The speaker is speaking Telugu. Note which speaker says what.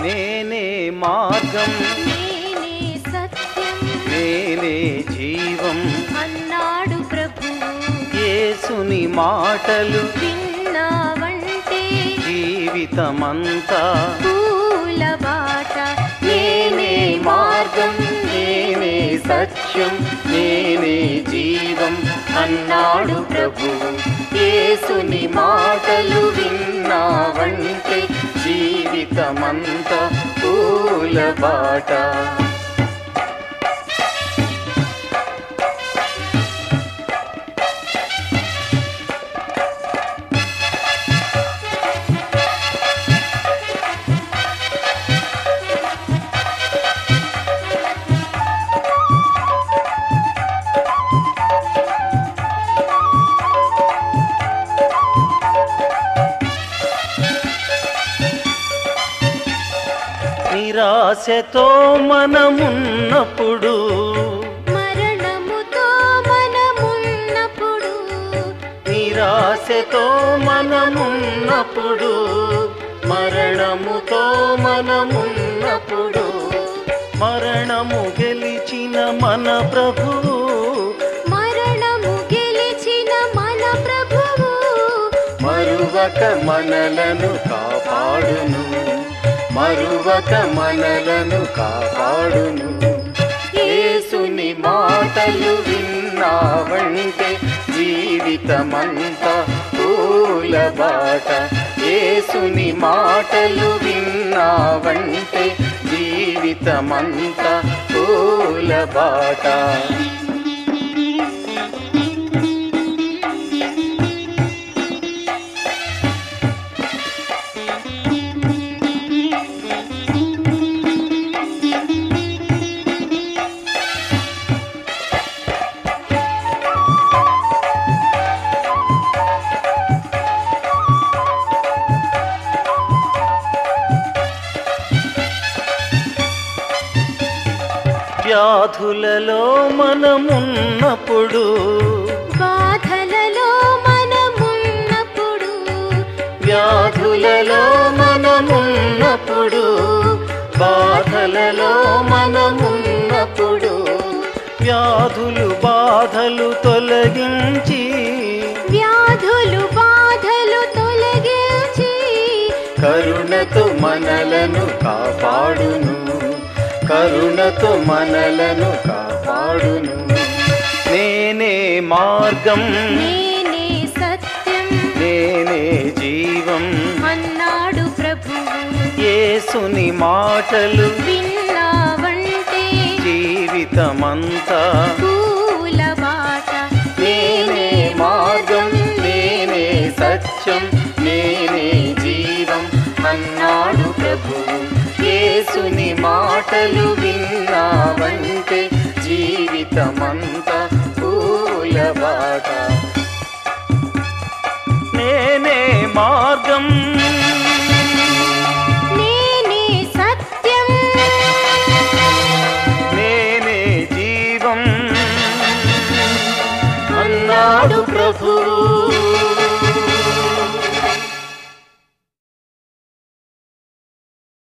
Speaker 1: నేనే మార్గం
Speaker 2: నేనే సత్యం
Speaker 1: నేనే జీవం
Speaker 2: అన్నాడు ప్రభువు
Speaker 1: యేసుని మాటలు
Speaker 2: విన్నావంటే
Speaker 1: జీవితమంతా
Speaker 2: పూల బాట
Speaker 1: నేనే మార్గం నేనే సత్యం నేనే జీవం అన్నాడు ప్రభు యేసుని మాటలు విన్నావంటే జీవితమంతా పూల బాట నిరాశతో మనమున్నప్పుడు
Speaker 2: మరణముతో మనమున్నప్పుడు
Speaker 1: నిరాశతో మనమున్నప్పుడు మరణముతో మనమున్నప్పుడు మరణము గెలిచిన మన ప్రభువు
Speaker 2: మరణము గెలిచిన మన ప్రభువు
Speaker 1: మరువక మనలను కాపాడును మరువక మనలను కాపాడును యేసుని మాటలు విన్నావంటే జీవితమంతా పూల బాట యేసుని మాటలు విన్నావంటే జీవితమంతా పూల బాట వ్యాధులలో మనమున్నప్పుడు
Speaker 2: బాధలలో మనమున్నప్పుడు
Speaker 1: వ్యాధులలో మనమున్నప్పుడు బాధలలో మనమున్నప్పుడు వ్యాధులు బాధలు తొలగించి
Speaker 2: వ్యాధులు బాధలు తొలగించి
Speaker 1: కరుణతో మనలను కాపాడును కరుణతో మనలను కాపాడును నేనే మార్గం
Speaker 2: నేనే సత్యం
Speaker 1: నేనే జీవం
Speaker 2: అన్నాడు ప్రభువు
Speaker 1: యేసుని మాటలు
Speaker 2: విన్నావంటే
Speaker 1: జీవితమంతా
Speaker 2: పూల బాట
Speaker 1: నేనే మార్గం నేనే సత్యం నేనే జీవం అన్నాడు ప్రభువు యేసుని మాటలు విన్నావంటే జీవితమంతా పూల బాట నేనే మార్గం